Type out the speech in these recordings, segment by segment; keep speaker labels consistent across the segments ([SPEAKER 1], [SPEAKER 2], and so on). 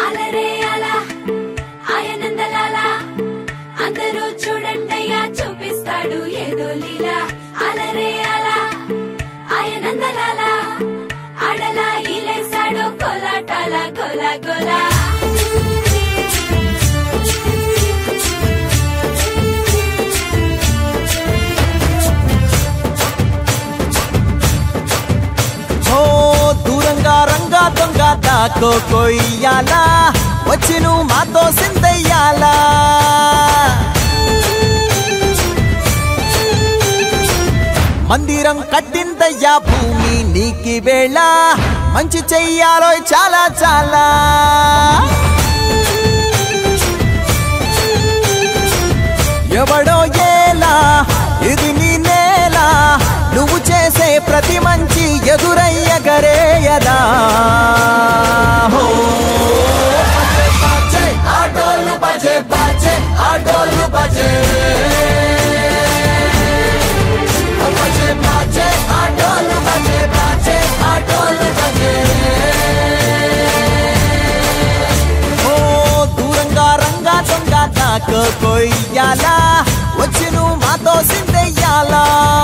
[SPEAKER 1] అలరే అలా ఆయనందలాలా అందరూ చూడండయ్యా చూపిస్తాడు ఏదో లీలా అలరే అలా ఆయనందలాలా ఆడలా ఈలేశాడు కోలాటాల గోలా గోలా
[SPEAKER 2] ఓ దూరంగా రంగా దొంగ దాకో కొయ్యాలా వచ్చి నువ్వు మాతో సిందయ్యాలా మందిరం కట్టిందయ్యా భూమి నీకి వేళ మంచి చెయ్యాలో చాలా చాలా ఎవడో ఏలా ఇది నీ నేల నువ్వు చేసే ప్రతి మంచి ఎదురయ్యగరేయదా హో. ఆటోలు బజే బజే ఆటోలు బజే బజే బజే ఆటోలు బజే బజే ఆటోలు బజే ఓ దూరంగా రంగా దొంగ నాకు కొయ్యాలా వచ్చి నువ్వు మాతో సిందెయ్యాలా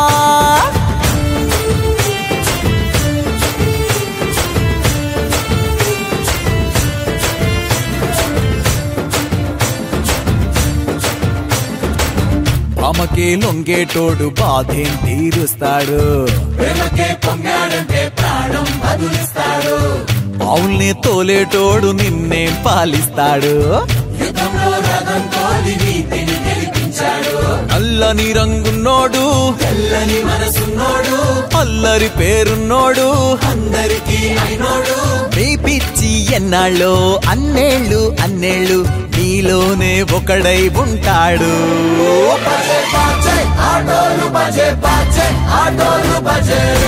[SPEAKER 2] ఆమెకే లొంగేటోడు బాధేం తీరుస్తాడు
[SPEAKER 3] ప్రేమకే పొంగాడంటే ప్రాణం బదులిస్తాడు
[SPEAKER 2] పావుల్ని తోలేటోడు నిన్నే పాలిస్తాడు
[SPEAKER 3] యుద్ధంలో రథంతో నీతిని గెలిపించాడు
[SPEAKER 2] నల్లని రంగున్నోడు
[SPEAKER 3] తెల్లని మనసున్నోడు
[SPEAKER 2] అల్లరి పేరున్నోడు
[SPEAKER 3] అందరికీ అయినోడు
[SPEAKER 2] నీ పిచ్చి ఎన్నాళ్ళు అన్నేళ్ళు అన్నేళ్ళు నీలోనే ఒకడై ఉంటాడు
[SPEAKER 3] బజే బాజే ఆటోలు బజే బాజే ఆటోలు బజే